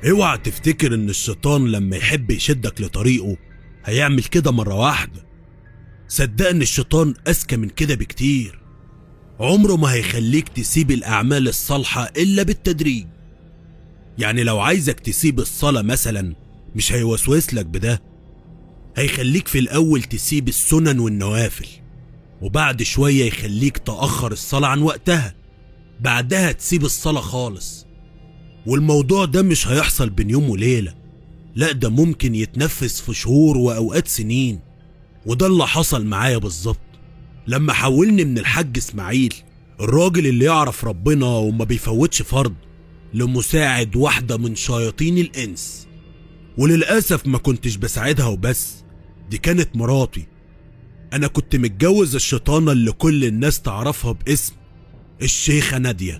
اوعى تفتكر ان الشيطان لما يحب يشدك لطريقه هيعمل كده مرة واحدة صدقني الشيطان أذكى من كده بكتير عمره ما هيخليك تسيب الأعمال الصالحة إلا بالتدريج يعني لو عايزك تسيب الصلاة مثلا مش هيوسوس لك بده هيخليك في الأول تسيب السنن والنوافل وبعد شوية يخليك تأخر الصلاة عن وقتها بعدها تسيب الصلاة خالص والموضوع ده مش هيحصل بين يوم وليلة لا ده ممكن يتنفذ في شهور وأوقات سنين وده اللي حصل معايا بالظبط لما حولني من الحاج اسماعيل الراجل اللي يعرف ربنا وما بيفوتش فرض لمساعد واحدة من شياطين الإنس وللأسف ما كنتش بساعدها وبس دي كانت مراتي أنا كنت متجوز الشيطانة اللي كل الناس تعرفها باسم الشيخة نادية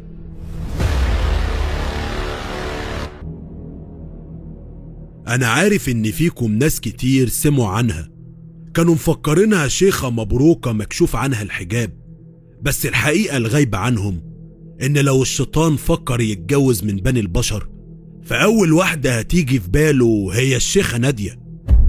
أنا عارف إن فيكم ناس كتير سمعوا عنها كانوا مفكرينها شيخة مبروكة مكشوف عنها الحجاب بس الحقيقة الغايبة عنهم إن لو الشيطان فكر يتجوز من بني البشر فأول واحدة هتيجي في باله هي الشيخة نادية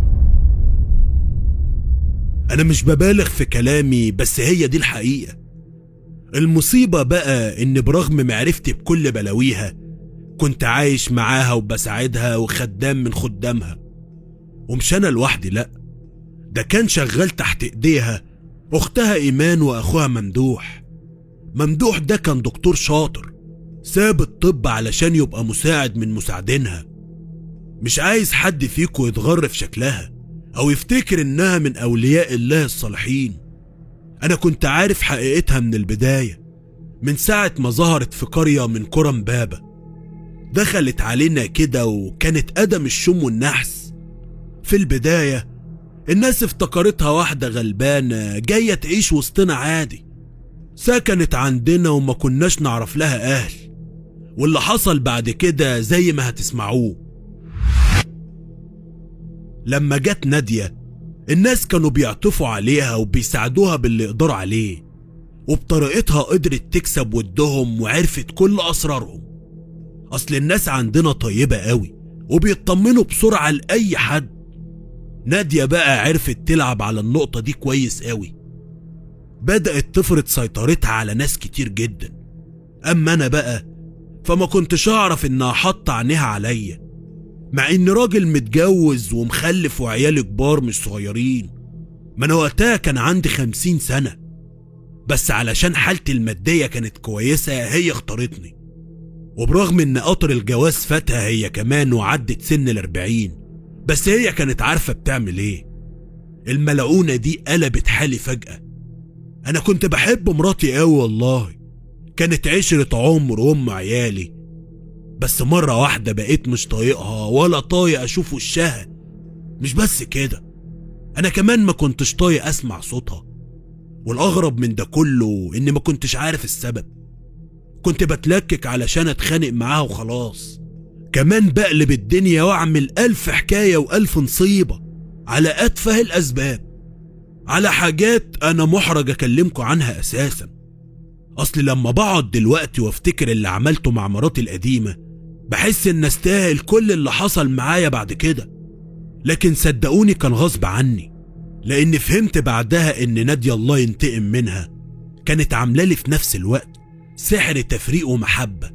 أنا مش ببالغ في كلامي بس هي دي الحقيقة المصيبة بقى إن برغم معرفتي بكل بلاويها كنت عايش معاها وبساعدها وخدام من خدامها ومش أنا لوحدي لأ ده كان شغال تحت إيديها أختها إيمان وأخوها ممدوح ممدوح ده كان دكتور شاطر ساب الطب علشان يبقى مساعد من مساعدينها مش عايز حد فيكم يتغر في شكلها أو يفتكر إنها من أولياء الله الصالحين أنا كنت عارف حقيقتها من البداية من ساعة ما ظهرت في قرية من قرى بابا دخلت علينا كده وكانت أدم الشم والنحس في البداية الناس افتكرتها واحدة غلبانة جاية تعيش وسطنا عادي سكنت عندنا وما كناش نعرف لها أهل واللي حصل بعد كده زي ما هتسمعوه لما جت نادية الناس كانوا بيعطفوا عليها وبيساعدوها باللي يقدروا عليه وبطريقتها قدرت تكسب ودهم وعرفت كل أسرارهم أصل الناس عندنا طيبة قوي وبيطمنوا بسرعة لأي حد نادية بقى عرفت تلعب على النقطة دي كويس قوي بدأت تفرض سيطرتها على ناس كتير جدا أما أنا بقى فما كنتش أعرف إنها حاطة عينيها عليا مع إن راجل متجوز ومخلف وعيالي كبار مش صغيرين ما أنا وقتها كان عندي خمسين سنة بس علشان حالتي المادية كانت كويسة هي اختارتني وبرغم إن قطر الجواز فاتها هي كمان وعدت سن الأربعين بس هي كانت عارفة بتعمل إيه الملعونة دي قلبت حالي فجأة أنا كنت بحب مراتي أوي والله كانت عشرة عمر وأم عيالي بس مرة واحدة بقيت مش طايقها ولا طايق أشوف وشها مش بس كده أنا كمان ما كنتش طايق أسمع صوتها والأغرب من ده كله إني ما كنتش عارف السبب كنت بتلكك علشان أتخانق معاها وخلاص كمان بقلب الدنيا وأعمل ألف حكاية وألف نصيبة على أتفه الأسباب على حاجات أنا محرج أكلمكم عنها أساسا أصل لما بقعد دلوقتي وافتكر اللي عملته مع مراتي القديمة بحس إن أستاهل كل اللي حصل معايا بعد كده لكن صدقوني كان غصب عني لأن فهمت بعدها إن نادية الله ينتقم منها كانت عاملة لي في نفس الوقت سحر تفريق ومحبة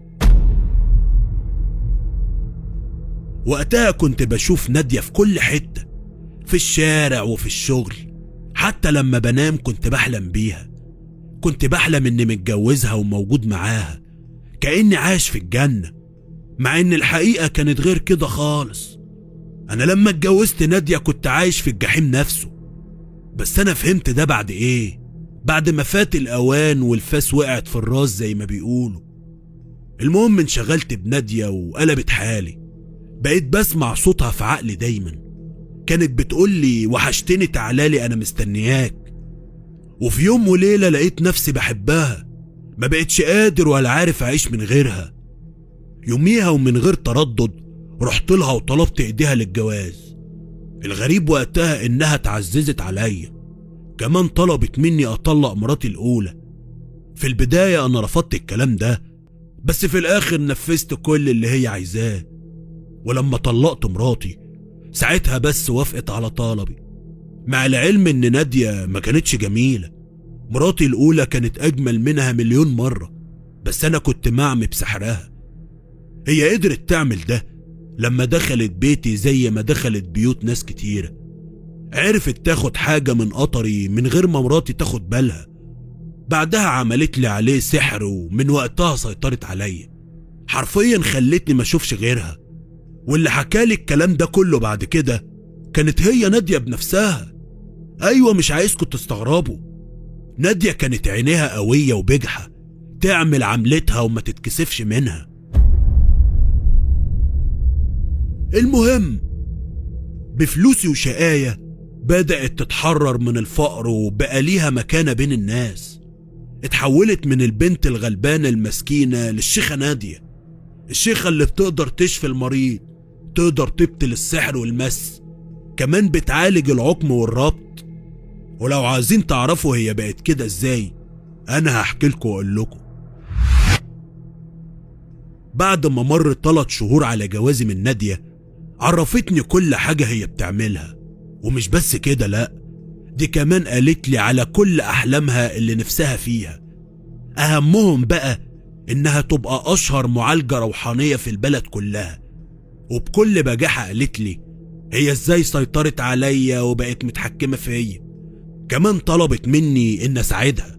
وقتها كنت بشوف نادية في كل حتة في الشارع وفي الشغل حتى لما بنام كنت بحلم بيها كنت بحلم اني متجوزها وموجود معاها كأني عايش في الجنة مع ان الحقيقة كانت غير كده خالص انا لما اتجوزت نادية كنت عايش في الجحيم نفسه بس انا فهمت ده بعد ايه بعد ما فات الاوان والفاس وقعت في الراس زي ما بيقولوا المهم انشغلت بنادية وقلبت حالي بقيت بسمع صوتها في عقلي دايما كانت بتقولي وحشتني تعالالي انا مستنياك وفي يوم وليلة لقيت نفسي بحبها ما بقتش قادر ولا عارف أعيش من غيرها يوميها ومن غير تردد رحت لها وطلبت إيديها للجواز الغريب وقتها إنها اتعززت عليا كمان طلبت مني أطلق مراتي الأولى في البداية أنا رفضت الكلام ده بس في الآخر نفذت كل اللي هي عايزاه ولما طلقت مراتي ساعتها بس وافقت على طلبي مع العلم ان نادية ما كانتش جميلة مراتي الأولى كانت أجمل منها مليون مرة بس أنا كنت معمي بسحرها هي قدرت تعمل ده لما دخلت بيتي زي ما دخلت بيوت ناس كتيرة عرفت تاخد حاجة من قطري من غير ما مراتي تاخد بالها بعدها عملت لي عليه سحر ومن وقتها سيطرت عليا حرفيا خلتني ما اشوفش غيرها واللي حكالي الكلام ده كله بعد كده كانت هي نادية بنفسها ايوه مش عايزكم تستغربوا نادية كانت عينيها قوية وبجحة تعمل عملتها وما تتكسفش منها المهم بفلوسي وشقاية بدأت تتحرر من الفقر وبقى ليها مكانة بين الناس اتحولت من البنت الغلبانة المسكينة للشيخة نادية الشيخة اللي بتقدر تشفي المريض تقدر تبطل السحر والمس كمان بتعالج العقم والربط ولو عايزين تعرفوا هي بقت كده ازاي انا هحكي لكم واقول لكم بعد ما مر ثلاث شهور على جوازي من نادية عرفتني كل حاجة هي بتعملها ومش بس كده لأ دي كمان قالت لي على كل أحلامها اللي نفسها فيها أهمهم بقى إنها تبقى أشهر معالجة روحانية في البلد كلها وبكل بجاحة قالت لي هي إزاي سيطرت عليا وبقت متحكمة فيا كمان طلبت مني إن أساعدها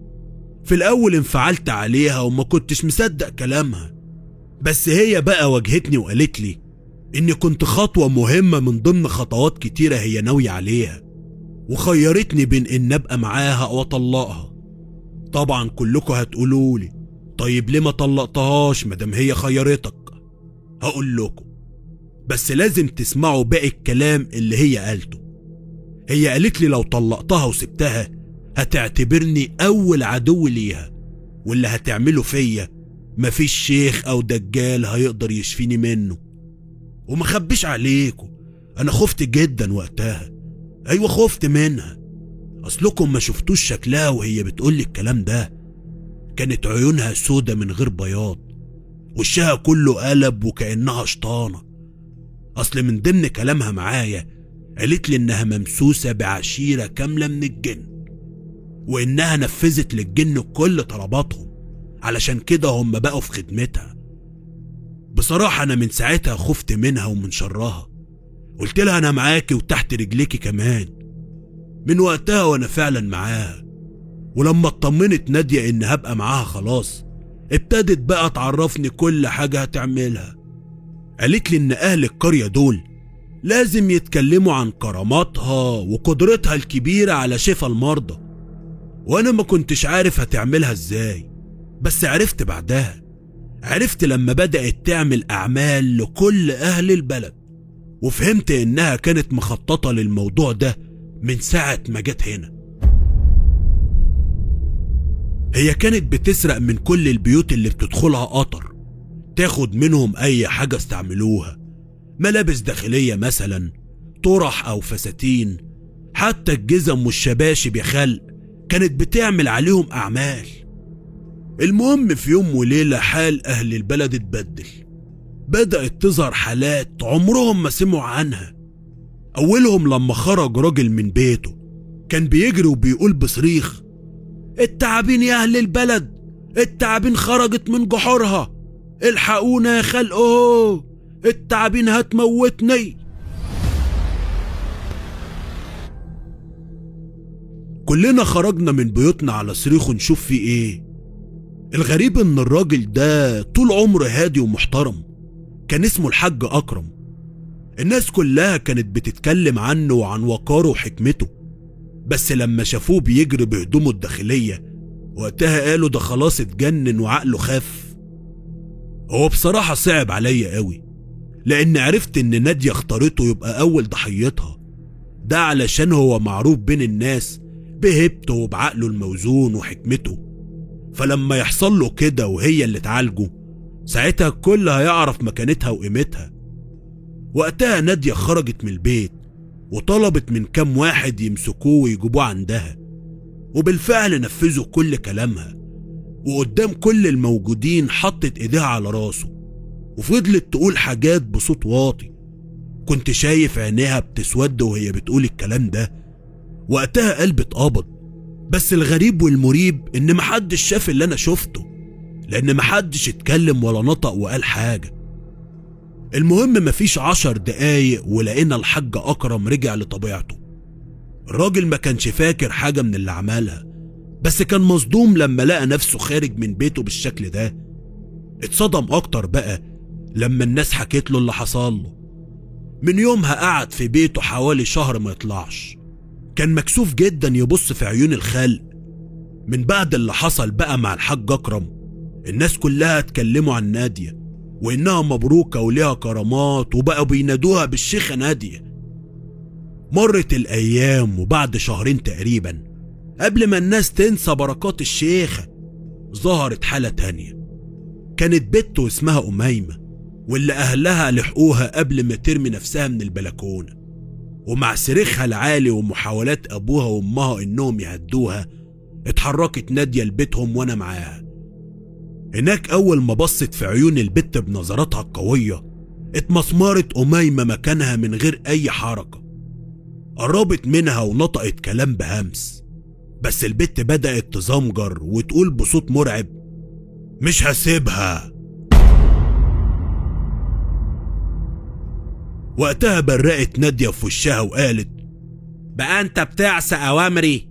في الأول انفعلت عليها وما كنتش مصدق كلامها بس هي بقى واجهتني وقالت لي إني كنت خطوة مهمة من ضمن خطوات كتيرة هي ناوية عليها وخيرتني بين إن أبقى معاها أو أطلقها طبعا كلكم هتقولولي طيب ليه ما طلقتهاش مادام هي خيرتك هقول لكم بس لازم تسمعوا باقي الكلام اللي هي قالته هي قالت لي لو طلقتها وسبتها هتعتبرني أول عدو ليها واللي هتعمله فيا مفيش شيخ أو دجال هيقدر يشفيني منه وما خبيش عليكم أنا خفت جدا وقتها أيوة خفت منها أصلكم ما شفتوش شكلها وهي بتقولي الكلام ده كانت عيونها سودة من غير بياض وشها كله قلب وكأنها شطانة أصل من ضمن كلامها معايا قالت لي إنها ممسوسة بعشيرة كاملة من الجن وإنها نفذت للجن كل طلباتهم علشان كده هم بقوا في خدمتها بصراحة أنا من ساعتها خفت منها ومن شرها قلت لها أنا معاكي وتحت رجليكي كمان من وقتها وأنا فعلا معاها ولما اطمنت نادية إن هبقى معاها خلاص ابتدت بقى تعرفني كل حاجة هتعملها قالت لي إن أهل القرية دول لازم يتكلموا عن كراماتها وقدرتها الكبيرة على شفا المرضى وأنا ما كنتش عارف هتعملها إزاي بس عرفت بعدها عرفت لما بدأت تعمل أعمال لكل أهل البلد وفهمت إنها كانت مخططة للموضوع ده من ساعة ما جت هنا هي كانت بتسرق من كل البيوت اللي بتدخلها قطر تاخد منهم أي حاجة استعملوها ملابس داخلية مثلا طرح أو فساتين حتى الجزم والشباشب يا خلق كانت بتعمل عليهم أعمال المهم في يوم وليلة حال أهل البلد اتبدل بدأت تظهر حالات عمرهم ما سمعوا عنها أولهم لما خرج راجل من بيته كان بيجري وبيقول بصريخ التعابين يا أهل البلد التعابين خرجت من جحورها الحقونا يا خلق اهو التعابين هتموتني كلنا خرجنا من بيوتنا على صريخه نشوف فيه ايه الغريب ان الراجل ده طول عمره هادي ومحترم كان اسمه الحاج اكرم الناس كلها كانت بتتكلم عنه وعن وقاره وحكمته بس لما شافوه بيجري بهدومه الداخلية وقتها قالوا ده خلاص اتجنن وعقله خف هو بصراحة صعب عليا قوي لأن عرفت إن نادية اختارته يبقى أول ضحيتها ده علشان هو معروف بين الناس بهيبته وبعقله الموزون وحكمته فلما يحصل له كده وهي اللي تعالجه ساعتها الكل هيعرف مكانتها وقيمتها وقتها نادية خرجت من البيت وطلبت من كام واحد يمسكوه ويجيبوه عندها وبالفعل نفذوا كل كلامها وقدام كل الموجودين حطت ايديها على راسه وفضلت تقول حاجات بصوت واطي كنت شايف عينيها بتسود وهي بتقول الكلام ده وقتها قلبي اتقبض بس الغريب والمريب ان محدش شاف اللي انا شفته لان محدش اتكلم ولا نطق وقال حاجة المهم مفيش عشر دقايق ولقينا الحاج اكرم رجع لطبيعته الراجل ما كانش فاكر حاجة من اللي عملها بس كان مصدوم لما لقى نفسه خارج من بيته بالشكل ده اتصدم اكتر بقى لما الناس حكيت له اللي حصل له من يومها قعد في بيته حوالي شهر ما يطلعش كان مكسوف جدا يبص في عيون الخلق من بعد اللي حصل بقى مع الحاج اكرم الناس كلها اتكلموا عن نادية وانها مبروكة وليها كرامات وبقوا بينادوها بالشيخة نادية مرت الايام وبعد شهرين تقريبا قبل ما الناس تنسى بركات الشيخة ظهرت حالة تانية كانت بنت اسمها أميمة واللي أهلها لحقوها قبل ما ترمي نفسها من البلكونة ومع صريخها العالي ومحاولات أبوها وأمها إنهم يهدوها اتحركت نادية لبيتهم وأنا معاها هناك أول ما بصت في عيون البت بنظراتها القوية اتمسمرت أميمة مكانها من غير أي حركة قربت منها ونطقت كلام بهمس بس البت بدأت تزمجر وتقول بصوت مرعب مش هسيبها وقتها برقت نادية في وشها وقالت بقى انت بتعصى اوامري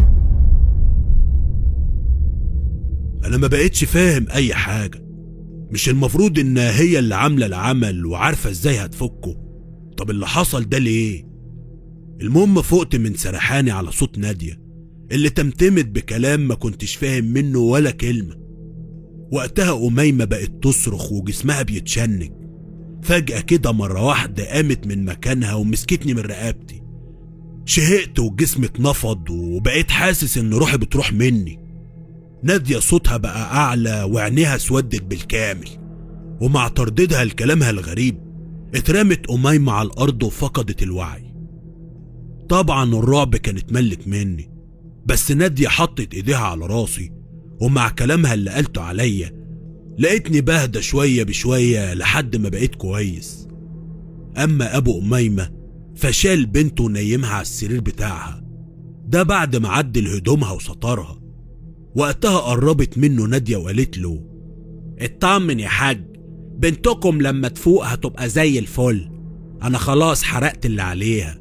انا ما بقتش فاهم اي حاجة مش المفروض انها هي اللي عاملة العمل وعارفة ازاي هتفكه طب اللي حصل ده ليه المهم فقت من سرحاني على صوت نادية اللي تمتمت بكلام ما كنتش فاهم منه ولا كلمة وقتها أميمة بقت تصرخ وجسمها بيتشنج فجأة كده مرة واحدة قامت من مكانها ومسكتني من رقبتي شهقت وجسمي اتنفض وبقيت حاسس ان روحي بتروح مني نادية صوتها بقى أعلى وعينيها اسودت بالكامل ومع ترديدها لكلامها الغريب اترمت أميمة على الأرض وفقدت الوعي طبعا الرعب كان اتملك مني بس نادية حطت ايديها على راسي ومع كلامها اللي قالته عليا لقيتني بهدى شوية بشوية لحد ما بقيت كويس أما أبو أميمة فشال بنته ونيمها على السرير بتاعها ده بعد ما عدل هدومها وسطرها وقتها قربت منه نادية وقالت له اطمن يا حاج بنتكم لما تفوق هتبقى زي الفل أنا خلاص حرقت اللي عليها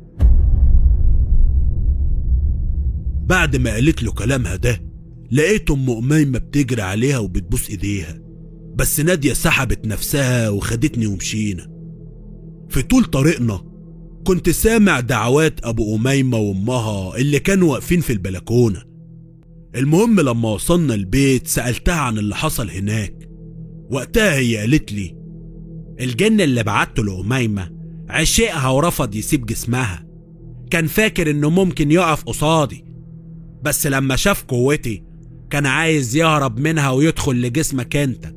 بعد ما قالت له كلامها ده لقيت ام اميمه بتجري عليها وبتبوس ايديها بس ناديه سحبت نفسها وخدتني ومشينا في طول طريقنا كنت سامع دعوات ابو اميمه وامها اللي كانوا واقفين في البلكونه المهم لما وصلنا البيت سالتها عن اللي حصل هناك وقتها هي قالت لي الجن اللي بعته لأميمة عشقها ورفض يسيب جسمها كان فاكر انه ممكن يقف قصادي بس لما شاف قوتي كان عايز يهرب منها ويدخل لجسمك انت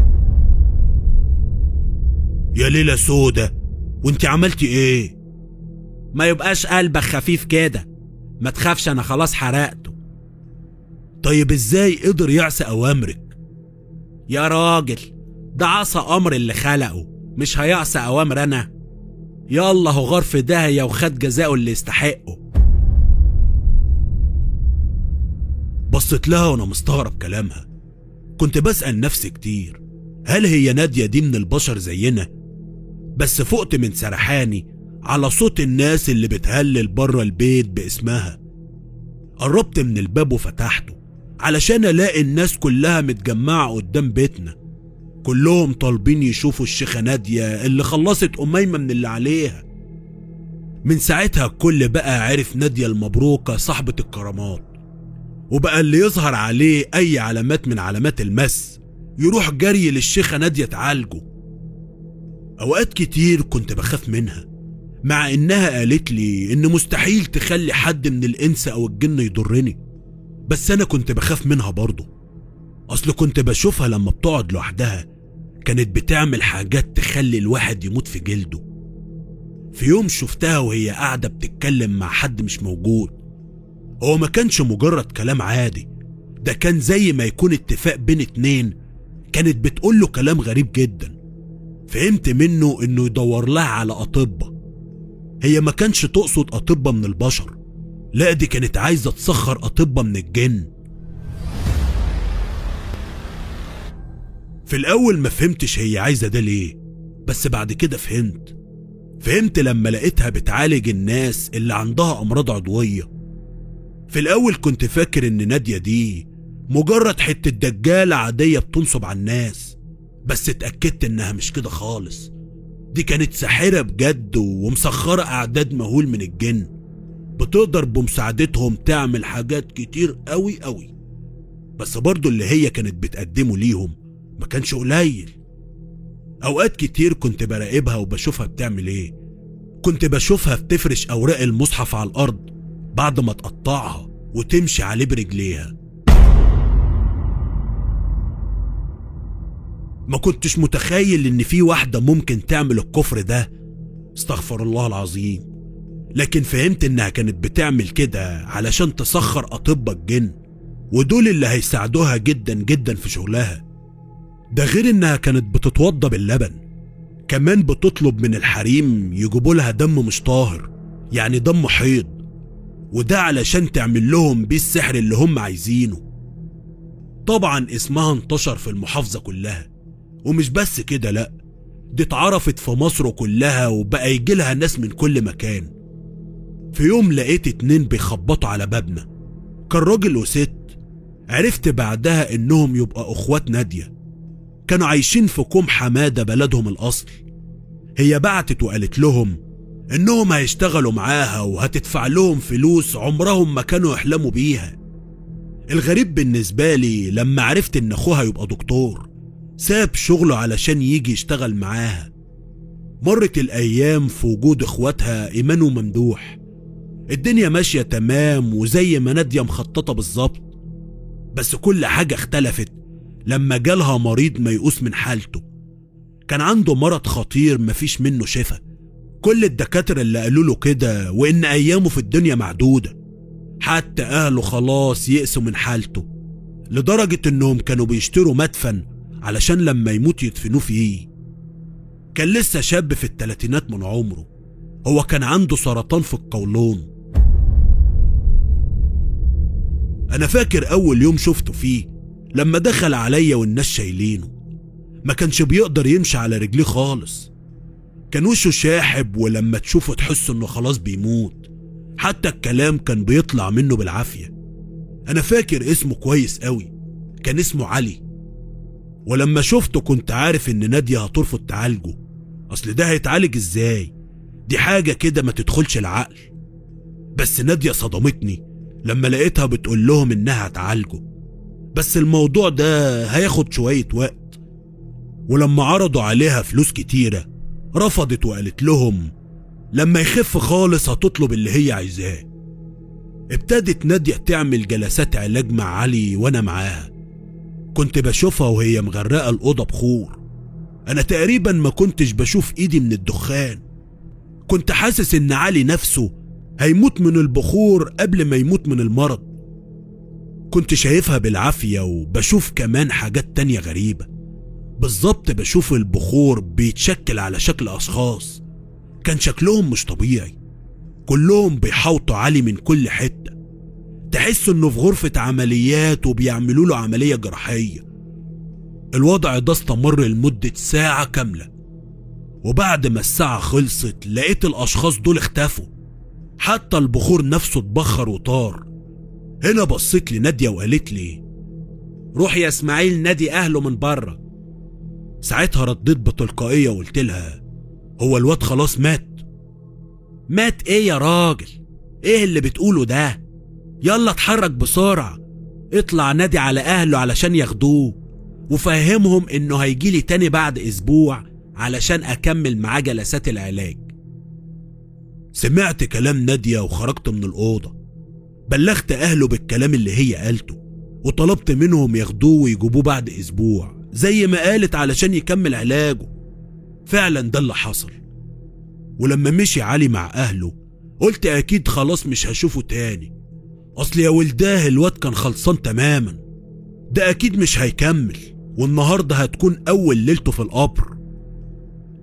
يا ليلة سودة وانت عملتي ايه ما يبقاش قلبك خفيف كده ما تخافش انا خلاص حرقته طيب ازاي قدر يعصي اوامرك يا راجل ده عصى امر اللي خلقه مش هيعصى اوامر انا يلا هو غار في داهيه وخد جزاؤه اللي يستحقه بصيت لها وانا مستغرب كلامها كنت بسأل نفسي كتير هل هي نادية دي من البشر زينا بس فقت من سرحاني على صوت الناس اللي بتهلل بره البيت باسمها قربت من الباب وفتحته علشان الاقي الناس كلها متجمعة قدام بيتنا كلهم طالبين يشوفوا الشيخة نادية اللي خلصت أميمة من اللي عليها من ساعتها الكل بقى عرف نادية المبروكة صاحبة الكرامات وبقى اللي يظهر عليه أي علامات من علامات المس يروح جري للشيخة نادية تعالجه أوقات كتير كنت بخاف منها مع إنها قالت لي إن مستحيل تخلي حد من الإنس أو الجن يضرني بس أنا كنت بخاف منها برضه أصل كنت بشوفها لما بتقعد لوحدها كانت بتعمل حاجات تخلي الواحد يموت في جلده في يوم شفتها وهي قاعدة بتتكلم مع حد مش موجود هو ما كانش مجرد كلام عادي ده كان زي ما يكون اتفاق بين اتنين كانت بتقول له كلام غريب جدا فهمت منه انه يدور لها على اطباء هي ما كانش تقصد اطباء من البشر لا دي كانت عايزه تسخر اطباء من الجن في الاول ما فهمتش هي عايزه ده ليه بس بعد كده فهمت فهمت لما لقيتها بتعالج الناس اللي عندها امراض عضويه في الاول كنت فاكر ان ناديه دي مجرد حته دجاله عاديه بتنصب على الناس بس اتاكدت انها مش كده خالص دي كانت ساحره بجد ومسخره اعداد مهول من الجن بتقدر بمساعدتهم تعمل حاجات كتير قوي قوي بس برضو اللي هي كانت بتقدمه ليهم ما كانش قليل اوقات كتير كنت براقبها وبشوفها بتعمل ايه كنت بشوفها بتفرش اوراق المصحف على الارض بعد ما تقطعها وتمشي عليه برجليها ما كنتش متخيل ان في واحدة ممكن تعمل الكفر ده استغفر الله العظيم لكن فهمت انها كانت بتعمل كده علشان تسخر اطباء الجن ودول اللي هيساعدوها جدا جدا في شغلها ده غير انها كانت بتتوضى باللبن كمان بتطلب من الحريم يجيبوا لها دم مش طاهر يعني دم حيض وده علشان تعمل لهم بيه السحر اللي هم عايزينه طبعا اسمها انتشر في المحافظة كلها ومش بس كده لأ دي اتعرفت في مصر كلها وبقى يجيلها ناس من كل مكان في يوم لقيت اتنين بيخبطوا على بابنا كان راجل وست عرفت بعدها انهم يبقى اخوات نادية كانوا عايشين في كوم حمادة بلدهم الاصل هي بعتت وقالت لهم انهم هيشتغلوا معاها وهتدفع لهم فلوس عمرهم ما كانوا يحلموا بيها الغريب بالنسبة لي لما عرفت ان اخوها يبقى دكتور ساب شغله علشان يجي يشتغل معاها مرت الايام في وجود اخواتها ايمان وممدوح الدنيا ماشية تمام وزي ما نادية مخططة بالظبط بس كل حاجة اختلفت لما جالها مريض ميؤوس من حالته كان عنده مرض خطير مفيش منه شفا كل الدكاترة اللي قالوا له كده وإن أيامه في الدنيا معدودة حتى أهله خلاص يئسوا من حالته لدرجة إنهم كانوا بيشتروا مدفن علشان لما يموت يدفنوه فيه كان لسه شاب في التلاتينات من عمره هو كان عنده سرطان في القولون أنا فاكر أول يوم شفته فيه لما دخل عليا والناس شايلينه ما كانش بيقدر يمشي على رجليه خالص كان وشه شاحب ولما تشوفه تحس انه خلاص بيموت حتى الكلام كان بيطلع منه بالعافية انا فاكر اسمه كويس قوي كان اسمه علي ولما شفته كنت عارف ان نادية هترفض تعالجه اصل ده هيتعالج ازاي دي حاجة كده ما تدخلش العقل بس نادية صدمتني لما لقيتها بتقول لهم انها هتعالجه بس الموضوع ده هياخد شوية وقت ولما عرضوا عليها فلوس كتيرة رفضت وقالت لهم لما يخف خالص هتطلب اللي هي عايزاه ابتدت نادية تعمل جلسات علاج مع علي وانا معاها كنت بشوفها وهي مغرقة الأوضة بخور أنا تقريبا ما كنتش بشوف إيدي من الدخان كنت حاسس إن علي نفسه هيموت من البخور قبل ما يموت من المرض كنت شايفها بالعافية وبشوف كمان حاجات تانية غريبة بالظبط بشوف البخور بيتشكل على شكل أشخاص كان شكلهم مش طبيعي كلهم بيحوطوا علي من كل حتة تحس انه في غرفة عمليات وبيعملوا له عملية جراحية الوضع ده استمر لمدة ساعة كاملة وبعد ما الساعة خلصت لقيت الأشخاص دول اختفوا حتى البخور نفسه اتبخر وطار هنا بصيت لنادية وقالت لي روح يا اسماعيل نادي أهله من بره ساعتها رديت بتلقائية وقلت لها هو الواد خلاص مات مات ايه يا راجل ايه اللي بتقوله ده يلا اتحرك بسرعة اطلع نادي على اهله علشان ياخدوه وفهمهم انه هيجيلي تاني بعد اسبوع علشان اكمل معاه جلسات العلاج سمعت كلام نادية وخرجت من الأوضة بلغت أهله بالكلام اللي هي قالته وطلبت منهم ياخدوه ويجيبوه بعد أسبوع زي ما قالت علشان يكمل علاجه فعلا ده اللي حصل ولما مشي علي مع أهله قلت أكيد خلاص مش هشوفه تاني أصل يا ولداه الواد كان خلصان تماما ده أكيد مش هيكمل والنهاردة هتكون أول ليلته في القبر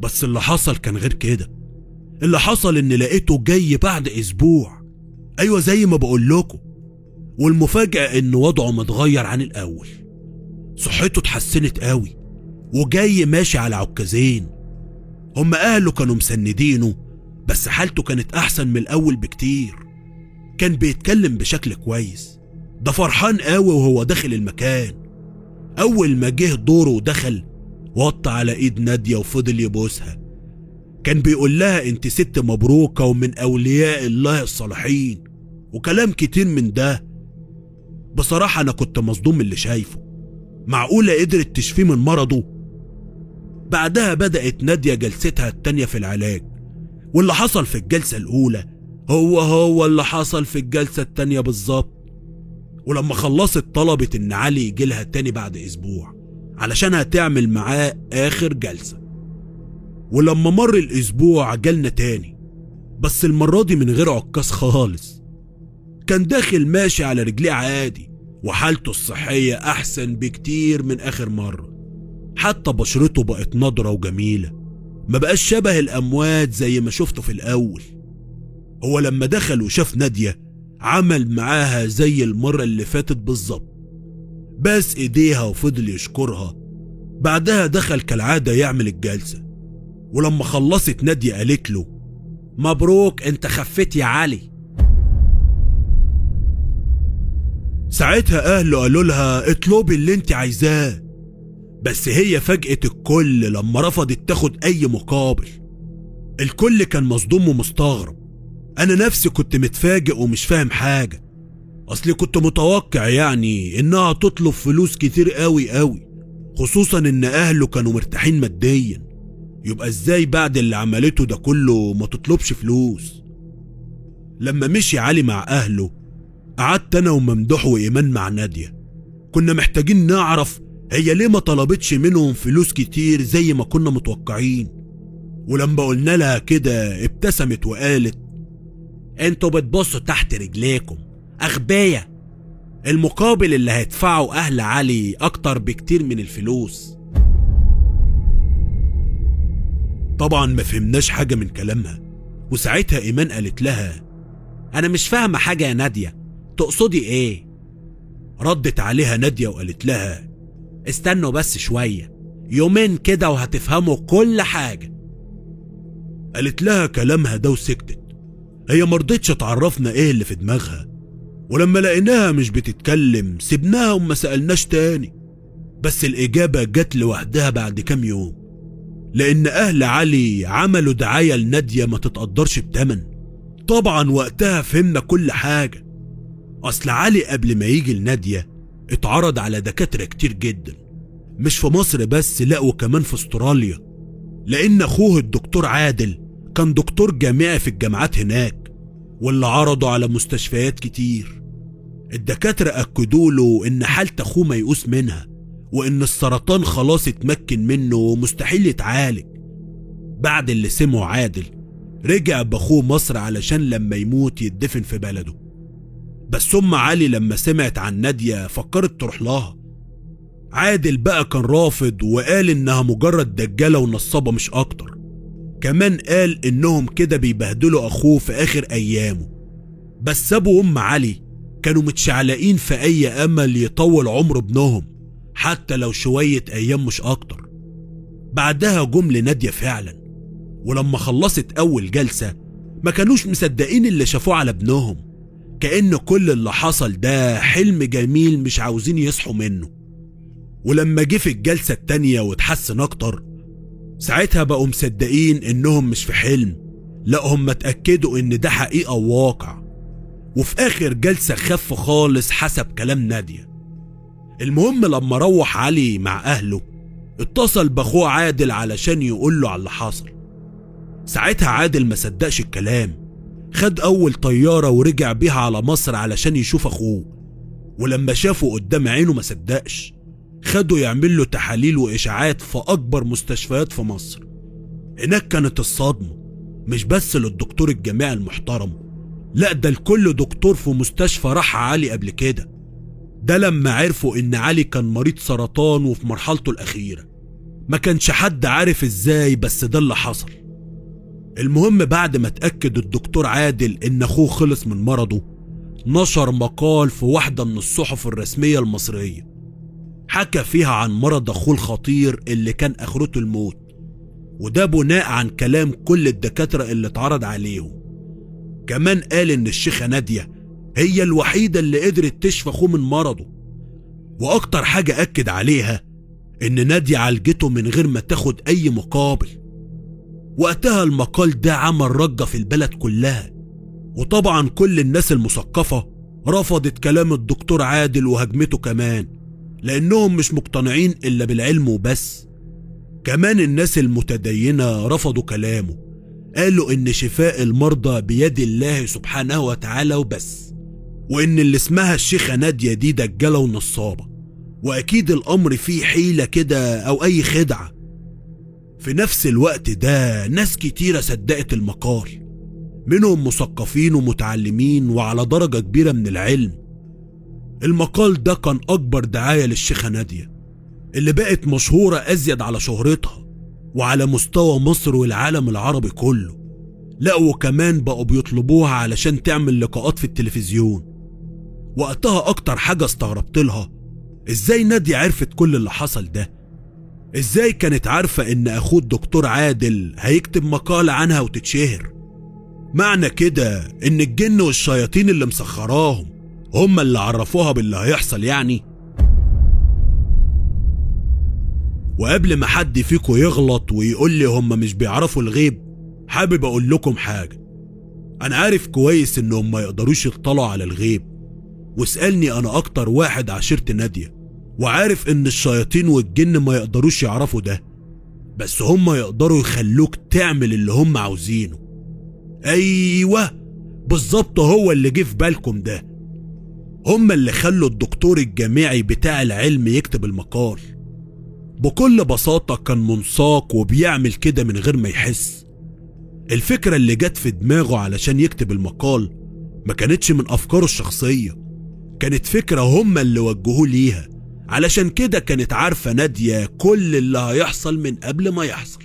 بس اللي حصل كان غير كده اللي حصل ان لقيته جاي بعد اسبوع ايوه زي ما بقول لكم والمفاجأة ان وضعه متغير عن الاول صحته اتحسنت قوي وجاي ماشي على عكازين هم اهله كانوا مسندينه بس حالته كانت احسن من الاول بكتير كان بيتكلم بشكل كويس ده فرحان قوي وهو داخل المكان اول ما جه دوره ودخل وط على ايد نادية وفضل يبوسها كان بيقول لها انت ست مبروكة ومن اولياء الله الصالحين وكلام كتير من ده بصراحة انا كنت مصدوم من اللي شايفه معقولة قدرت تشفيه من مرضه بعدها بدأت نادية جلستها التانية في العلاج واللي حصل في الجلسة الأولى هو هو اللي حصل في الجلسة التانية بالظبط ولما خلصت طلبت إن علي يجيلها تاني بعد أسبوع علشان هتعمل معاه آخر جلسة ولما مر الأسبوع جالنا تاني بس المرة دي من غير عكاز خالص كان داخل ماشي على رجليه عادي وحالته الصحية أحسن بكتير من آخر مرة حتى بشرته بقت نضرة وجميلة ما بقاش شبه الأموات زي ما شفته في الأول هو لما دخل وشاف نادية عمل معاها زي المرة اللي فاتت بالظبط باس ايديها وفضل يشكرها بعدها دخل كالعادة يعمل الجلسة ولما خلصت نادية قالت له مبروك انت خفيت يا علي ساعتها اهله قالوا لها اطلبي اللي انت عايزاه بس هي فاجأت الكل لما رفضت تاخد اي مقابل الكل كان مصدوم ومستغرب انا نفسي كنت متفاجئ ومش فاهم حاجة اصلي كنت متوقع يعني انها تطلب فلوس كتير قوي قوي خصوصا ان اهله كانوا مرتاحين ماديا يبقى ازاي بعد اللي عملته ده كله ما تطلبش فلوس لما مشي علي مع اهله قعدت انا وممدوح وايمان مع ناديه كنا محتاجين نعرف هي ليه ما طلبتش منهم فلوس كتير زي ما كنا متوقعين ولما قلنا لها كده ابتسمت وقالت انتوا بتبصوا تحت رجليكم اغبية المقابل اللي هيدفعه اهل علي اكتر بكتير من الفلوس طبعا ما فهمناش حاجة من كلامها وساعتها ايمان قالت لها انا مش فاهمة حاجة يا نادية تقصدي ايه ردت عليها نادية وقالت لها استنوا بس شوية يومين كده وهتفهموا كل حاجة قالت لها كلامها ده وسكتت هي مرضتش تعرفنا ايه اللي في دماغها ولما لقيناها مش بتتكلم سبناها وما سألناش تاني بس الإجابة جت لوحدها بعد كام يوم لأن أهل علي عملوا دعاية لنادية ما تتقدرش بتمن طبعا وقتها فهمنا كل حاجة أصل علي قبل ما يجي لنادية اتعرض على دكاترة كتير جدا مش في مصر بس لا وكمان في استراليا لأن أخوه الدكتور عادل كان دكتور جامعي في الجامعات هناك واللي عرضوا على مستشفيات كتير الدكاترة أكدوا له إن حالة أخوه ميؤوس منها وإن السرطان خلاص اتمكن منه ومستحيل يتعالج بعد اللي سمعه عادل رجع بأخوه مصر علشان لما يموت يدفن في بلده بس أم علي لما سمعت عن نادية فكرت تروح لها عادل بقى كان رافض وقال إنها مجرد دجالة ونصابة مش أكتر كمان قال إنهم كده بيبهدلوا أخوه في آخر أيامه بس أبو أم علي كانوا متشعلقين في أي أمل يطول عمر ابنهم حتى لو شوية أيام مش أكتر بعدها جم لنادية فعلا ولما خلصت أول جلسة ما كانوش مصدقين اللي شافوه على ابنهم كأن كل اللي حصل ده حلم جميل مش عاوزين يصحوا منه ولما جه في الجلسة التانية واتحسن أكتر ساعتها بقوا مصدقين إنهم مش في حلم لا هم اتأكدوا إن ده حقيقة وواقع وفي آخر جلسة خف خالص حسب كلام نادية المهم لما روح علي مع أهله اتصل بأخوه عادل علشان يقول له على اللي حصل ساعتها عادل ما صدقش الكلام خد أول طيارة ورجع بيها على مصر علشان يشوف أخوه ولما شافه قدام عينه ما صدقش خده يعمل له تحاليل وإشاعات في أكبر مستشفيات في مصر هناك كانت الصدمة مش بس للدكتور الجامعي المحترم لا ده لكل دكتور في مستشفى راح علي قبل كده ده لما عرفوا ان علي كان مريض سرطان وفي مرحلته الاخيره ما كانش حد عارف ازاي بس ده اللي حصل المهم بعد ما اتأكد الدكتور عادل ان اخوه خلص من مرضه نشر مقال في واحدة من الصحف الرسمية المصرية حكى فيها عن مرض اخوه الخطير اللي كان اخرته الموت وده بناء عن كلام كل الدكاترة اللي اتعرض عليهم كمان قال ان الشيخة نادية هي الوحيدة اللي قدرت تشفى اخوه من مرضه واكتر حاجة اكد عليها ان نادية عالجته من غير ما تاخد اي مقابل وقتها المقال ده عمل رجة في البلد كلها وطبعا كل الناس المثقفة رفضت كلام الدكتور عادل وهجمته كمان لانهم مش مقتنعين الا بالعلم وبس كمان الناس المتدينة رفضوا كلامه قالوا ان شفاء المرضى بيد الله سبحانه وتعالى وبس وان اللي اسمها الشيخة نادية دي دجالة ونصابة واكيد الامر فيه حيلة كده او اي خدعة في نفس الوقت ده ناس كتيرة صدقت المقال منهم مثقفين ومتعلمين وعلى درجة كبيرة من العلم المقال ده كان أكبر دعاية للشيخة نادية اللي بقت مشهورة أزيد على شهرتها وعلى مستوى مصر والعالم العربي كله لا وكمان بقوا بيطلبوها علشان تعمل لقاءات في التلفزيون وقتها أكتر حاجة استغربت لها إزاي نادية عرفت كل اللي حصل ده إزاي كانت عارفة إن أخوه الدكتور عادل هيكتب مقالة عنها وتتشهر معنى كده إن الجن والشياطين اللي مسخراهم هم اللي عرفوها باللي هيحصل يعني وقبل ما حد فيكم يغلط ويقول لي هم مش بيعرفوا الغيب حابب اقول لكم حاجة انا عارف كويس انهم ما يقدروش يطلعوا على الغيب واسألني انا اكتر واحد عشرت نادية وعارف ان الشياطين والجن ما يقدروش يعرفوا ده بس هم يقدروا يخلوك تعمل اللي هم عاوزينه ايوه بالظبط هو اللي جه في بالكم ده هم اللي خلوا الدكتور الجامعي بتاع العلم يكتب المقال بكل بساطة كان منساق وبيعمل كده من غير ما يحس الفكرة اللي جت في دماغه علشان يكتب المقال ما كانتش من أفكاره الشخصية كانت فكرة هم اللي وجهوه ليها علشان كده كانت عارفة نادية كل اللي هيحصل من قبل ما يحصل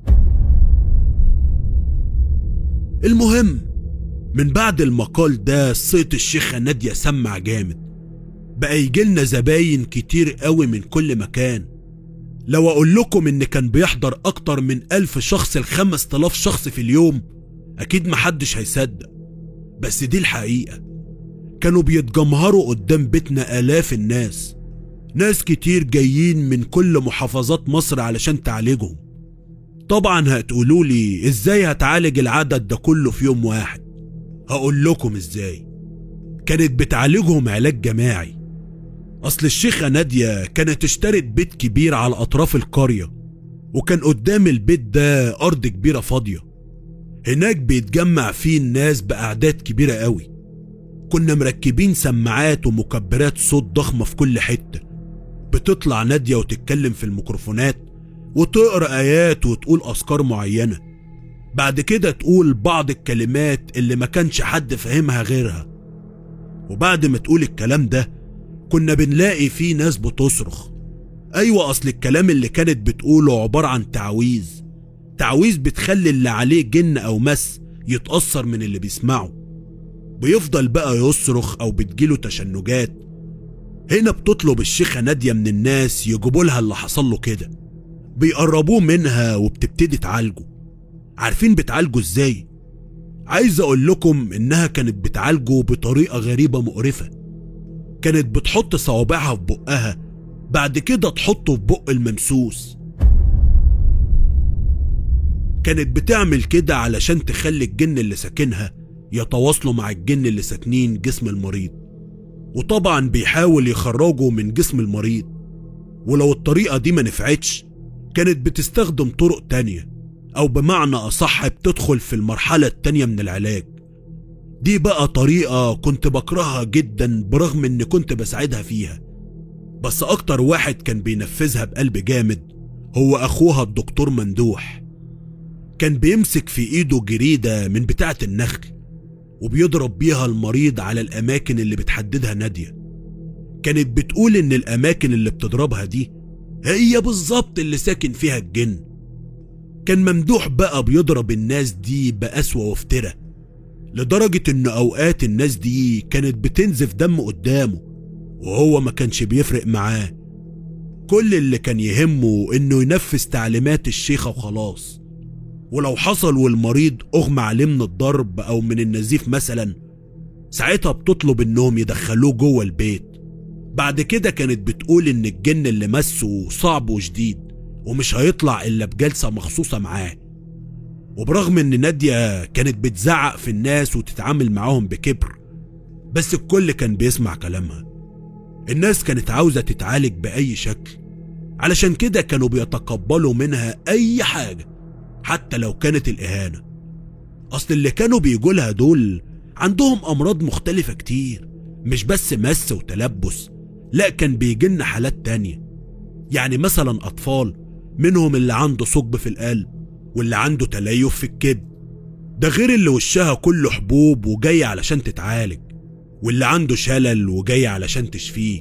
المهم من بعد المقال ده صيت الشيخة نادية سمع جامد بقى يجيلنا زباين كتير قوي من كل مكان لو اقول لكم ان كان بيحضر اكتر من الف شخص لخمس تلاف شخص في اليوم اكيد محدش هيصدق بس دي الحقيقة كانوا بيتجمهروا قدام بيتنا الاف الناس ناس كتير جايين من كل محافظات مصر علشان تعالجهم طبعا هتقولوا لي ازاي هتعالج العدد ده كله في يوم واحد هقول لكم ازاي كانت بتعالجهم علاج جماعي اصل الشيخة نادية كانت اشترت بيت كبير على اطراف القرية وكان قدام البيت ده ارض كبيرة فاضية هناك بيتجمع فيه الناس باعداد كبيرة قوي كنا مركبين سماعات ومكبرات صوت ضخمة في كل حتة بتطلع نادية وتتكلم في الميكروفونات وتقرا ايات وتقول اذكار معينه بعد كده تقول بعض الكلمات اللي ما كانش حد فاهمها غيرها وبعد ما تقول الكلام ده كنا بنلاقي فيه ناس بتصرخ ايوه اصل الكلام اللي كانت بتقوله عباره عن تعويذ تعويذ بتخلي اللي عليه جن او مس يتاثر من اللي بيسمعه بيفضل بقى يصرخ او بتجيله تشنجات هنا بتطلب الشيخة نادية من الناس يجيبوا لها اللي حصل له كده بيقربوه منها وبتبتدي تعالجه عارفين بتعالجه ازاي عايز اقول لكم انها كانت بتعالجه بطريقة غريبة مقرفة كانت بتحط صوابعها في بقها بعد كده تحطه في بق الممسوس كانت بتعمل كده علشان تخلي الجن اللي ساكنها يتواصلوا مع الجن اللي ساكنين جسم المريض وطبعا بيحاول يخرجوا من جسم المريض ولو الطريقة دي ما نفعتش كانت بتستخدم طرق تانية أو بمعنى أصح بتدخل في المرحلة التانية من العلاج دي بقى طريقة كنت بكرهها جدا برغم إني كنت بساعدها فيها بس أكتر واحد كان بينفذها بقلب جامد هو أخوها الدكتور مندوح كان بيمسك في إيده جريدة من بتاعة النخل وبيضرب بيها المريض على الأماكن اللي بتحددها نادية كانت بتقول إن الأماكن اللي بتضربها دي هي بالظبط اللي ساكن فيها الجن كان ممدوح بقى بيضرب الناس دي بقسوة وافترة لدرجة ان اوقات الناس دي كانت بتنزف دم قدامه وهو ما كانش بيفرق معاه كل اللي كان يهمه انه ينفذ تعليمات الشيخة وخلاص ولو حصل والمريض اغمى عليه من الضرب او من النزيف مثلا ساعتها بتطلب انهم يدخلوه جوه البيت بعد كده كانت بتقول ان الجن اللي مسه صعب وشديد ومش هيطلع الا بجلسة مخصوصة معاه وبرغم ان نادية كانت بتزعق في الناس وتتعامل معاهم بكبر بس الكل كان بيسمع كلامها الناس كانت عاوزة تتعالج بأي شكل علشان كده كانوا بيتقبلوا منها أي حاجة حتى لو كانت الإهانة أصل اللي كانوا بيجولها دول عندهم أمراض مختلفة كتير مش بس مس وتلبس لا كان بيجيلنا حالات تانية يعني مثلا أطفال منهم اللي عنده ثقب في القلب واللي عنده تليف في الكبد ده غير اللي وشها كله حبوب وجاي علشان تتعالج واللي عنده شلل وجاي علشان تشفيه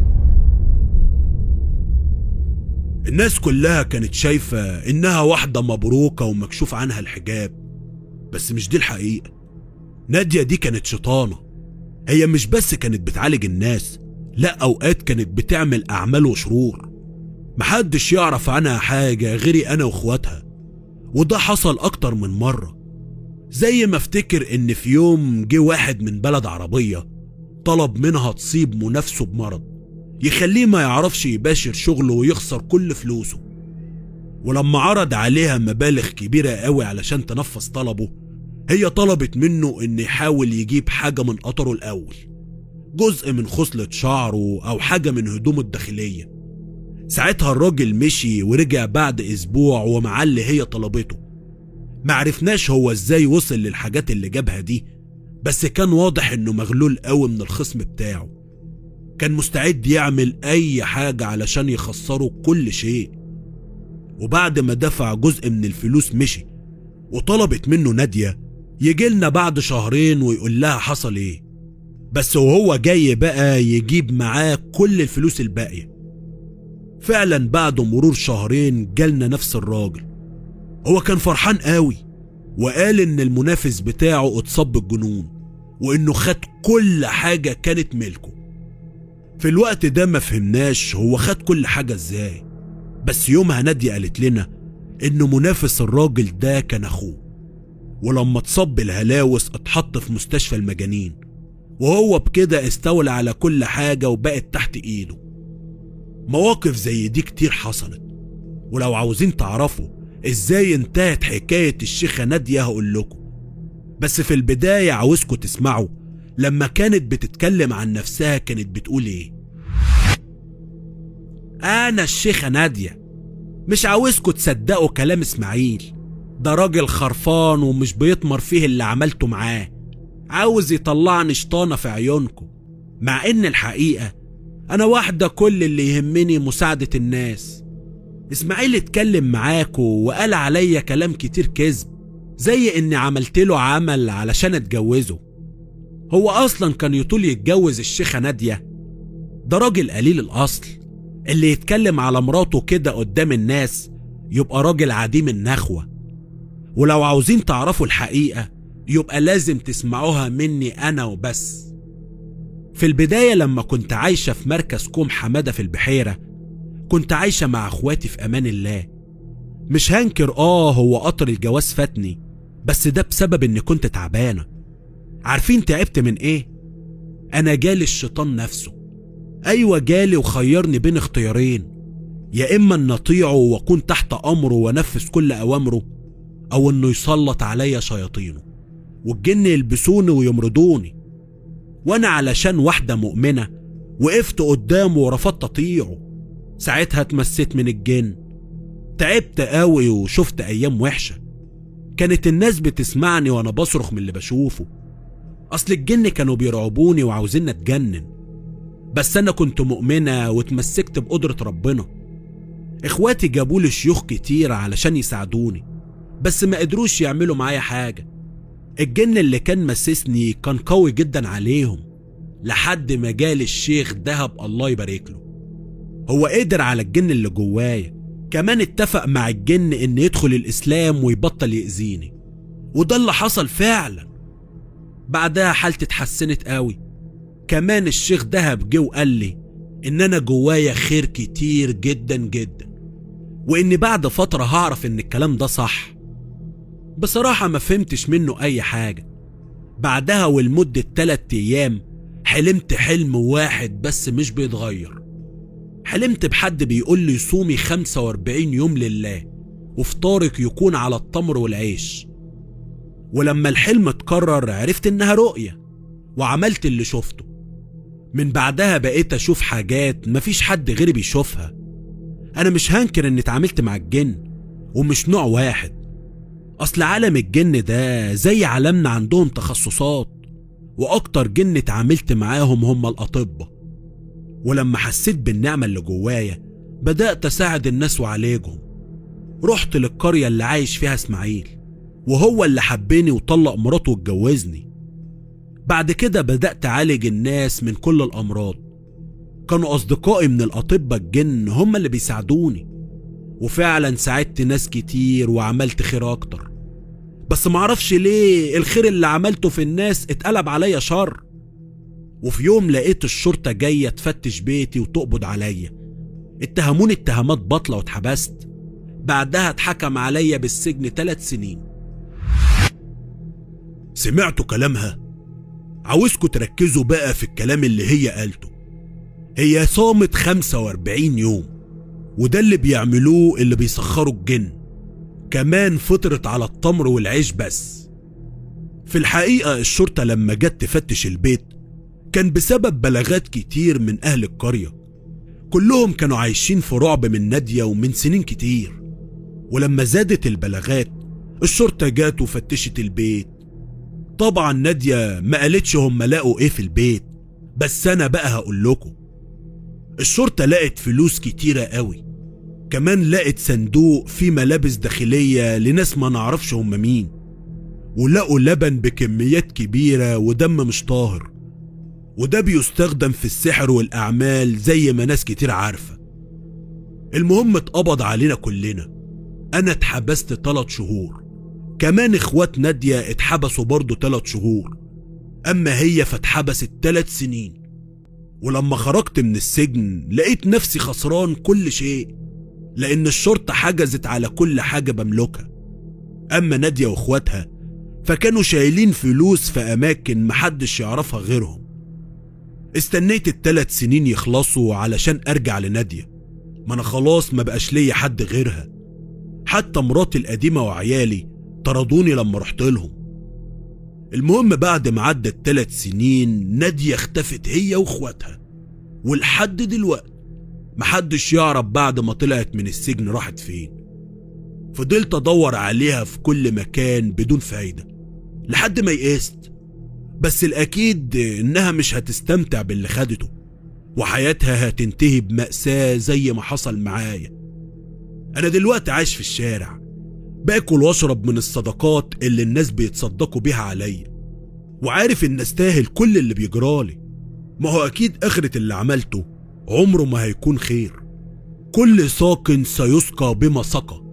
الناس كلها كانت شايفة إنها واحدة مبروكة ومكشوف عنها الحجاب بس مش دي الحقيقة نادية دي كانت شيطانة هي مش بس كانت بتعالج الناس لا أوقات كانت بتعمل أعمال وشرور محدش يعرف عنها حاجة غيري أنا وإخواتها وده حصل أكتر من مرة زي ما افتكر إن في يوم جه واحد من بلد عربية طلب منها تصيب منافسه بمرض يخليه ما يعرفش يباشر شغله ويخسر كل فلوسه ولما عرض عليها مبالغ كبيرة قوي علشان تنفذ طلبه هي طلبت منه ان يحاول يجيب حاجة من قطره الاول جزء من خصلة شعره او حاجة من هدومه الداخلية ساعتها الراجل مشي ورجع بعد اسبوع ومعاه اللي هي طلبته معرفناش هو ازاي وصل للحاجات اللي جابها دي بس كان واضح انه مغلول قوي من الخصم بتاعه كان مستعد يعمل اي حاجة علشان يخسره كل شيء وبعد ما دفع جزء من الفلوس مشي وطلبت منه نادية يجيلنا بعد شهرين ويقول لها حصل ايه بس وهو جاي بقى يجيب معاه كل الفلوس الباقية فعلا بعد مرور شهرين جالنا نفس الراجل هو كان فرحان قوي وقال ان المنافس بتاعه اتصاب بالجنون وانه خد كل حاجة كانت ملكه في الوقت ده ما فهمناش هو خد كل حاجة ازاي بس يومها نادية قالت لنا انه منافس الراجل ده كان اخوه ولما اتصاب بالهلاوس اتحط في مستشفى المجانين وهو بكده استولى على كل حاجة وبقت تحت ايده مواقف زي دي كتير حصلت ولو عاوزين تعرفوا ازاي انتهت حكاية الشيخة نادية هقول لكم بس في البداية عاوزكم تسمعوا لما كانت بتتكلم عن نفسها كانت بتقول ايه انا الشيخة نادية مش عاوزكم تصدقوا كلام اسماعيل ده راجل خرفان ومش بيطمر فيه اللي عملته معاه عاوز يطلعني شطانة في عيونكم مع ان الحقيقة انا واحدة كل اللي يهمني مساعدة الناس اسماعيل اتكلم معاكوا وقال عليا كلام كتير كذب زي اني عملت له عمل علشان اتجوزه هو اصلا كان يطول يتجوز الشيخة نادية ده راجل قليل الاصل اللي يتكلم على مراته كده قدام الناس يبقى راجل عديم النخوة ولو عاوزين تعرفوا الحقيقة يبقى لازم تسمعوها مني أنا وبس في البداية لما كنت عايشة في مركز كوم حمادة في البحيرة كنت عايشة مع اخواتي في أمان الله مش هنكر آه هو قطر الجواز فاتني بس ده بسبب إني كنت تعبانة عارفين تعبت من إيه؟ أنا جالي الشيطان نفسه أيوة جالي وخيرني بين اختيارين يا إما إن أطيعه وأكون تحت أمره وأنفذ كل أوامره أو إنه يسلط عليا شياطينه والجن يلبسوني ويمرضوني وأنا علشان واحدة مؤمنة وقفت قدامه ورفضت أطيعه ساعتها اتمسيت من الجن تعبت قوي وشفت أيام وحشة كانت الناس بتسمعني وأنا بصرخ من اللي بشوفه أصل الجن كانوا بيرعبوني وعاوزين أتجنن بس أنا كنت مؤمنة واتمسكت بقدرة ربنا إخواتي جابولي شيوخ كتير علشان يساعدوني بس ما قدروش يعملوا معايا حاجة الجن اللي كان مسسني كان قوي جدا عليهم لحد ما جالي الشيخ دهب الله يبارك له هو قدر على الجن اللي جوايا كمان اتفق مع الجن ان يدخل الاسلام ويبطل يأذيني وده اللي حصل فعلا بعدها حالتي اتحسنت قوي كمان الشيخ دهب جه وقال لي ان انا جوايا خير كتير جدا جدا واني بعد فترة هعرف ان الكلام ده صح بصراحة ما فهمتش منه اي حاجة بعدها ولمدة تلات ايام حلمت حلم واحد بس مش بيتغير حلمت بحد بيقول لي صومي 45 يوم لله وفطارك يكون على التمر والعيش ولما الحلم اتكرر عرفت انها رؤية وعملت اللي شفته من بعدها بقيت اشوف حاجات مفيش حد غيري بيشوفها انا مش هنكر اني اتعاملت مع الجن ومش نوع واحد اصل عالم الجن ده زي عالمنا عندهم تخصصات واكتر جن اتعاملت معاهم هم الاطباء ولما حسيت بالنعمة اللي جوايا بدأت أساعد الناس وعالجهم رحت للقرية اللي عايش فيها إسماعيل وهو اللي حبني وطلق مراته واتجوزني بعد كده بدأت أعالج الناس من كل الأمراض كانوا أصدقائي من الأطباء الجن هم اللي بيساعدوني وفعلا ساعدت ناس كتير وعملت خير أكتر بس معرفش ليه الخير اللي عملته في الناس اتقلب عليا شر وفي يوم لقيت الشرطة جاية تفتش بيتي وتقبض عليا اتهموني اتهامات باطلة واتحبست بعدها اتحكم عليا بالسجن ثلاث سنين سمعتوا كلامها عاوزكوا تركزوا بقى في الكلام اللي هي قالته هي صامت 45 يوم وده اللي بيعملوه اللي بيسخروا الجن كمان فطرت على التمر والعيش بس في الحقيقة الشرطة لما جت تفتش البيت كان بسبب بلاغات كتير من أهل القرية كلهم كانوا عايشين في رعب من نادية ومن سنين كتير ولما زادت البلاغات الشرطة جات وفتشت البيت طبعا نادية ما قالتش هم لقوا ايه في البيت بس انا بقى هقول لكم الشرطة لقت فلوس كتيرة قوي كمان لقت صندوق فيه ملابس داخلية لناس ما نعرفش هم مين ولقوا لبن بكميات كبيرة ودم مش طاهر وده بيستخدم في السحر والأعمال زي ما ناس كتير عارفة المهم اتقبض علينا كلنا أنا اتحبست تلات شهور كمان اخوات نادية اتحبسوا برضه تلات شهور أما هي فاتحبست تلات سنين ولما خرجت من السجن لقيت نفسي خسران كل شيء لأن الشرطة حجزت على كل حاجة بملكها أما نادية واخواتها فكانوا شايلين فلوس في أماكن محدش يعرفها غيرهم استنيت التلات سنين يخلصوا علشان أرجع لنادية ما أنا خلاص ما بقاش ليا حد غيرها حتى مراتي القديمة وعيالي طردوني لما رحت لهم المهم بعد ما عدت تلات سنين نادية اختفت هي واخواتها ولحد دلوقتي محدش يعرف بعد ما طلعت من السجن راحت فين فضلت ادور عليها في كل مكان بدون فايدة لحد ما يئست بس الاكيد انها مش هتستمتع باللي خدته وحياتها هتنتهي بمأساة زي ما حصل معايا انا دلوقتي عايش في الشارع باكل واشرب من الصدقات اللي الناس بيتصدقوا بيها عليا وعارف ان استاهل كل اللي بيجرالي ما هو اكيد اخرة اللي عملته عمره ما هيكون خير كل ساق سيسقى بما سقى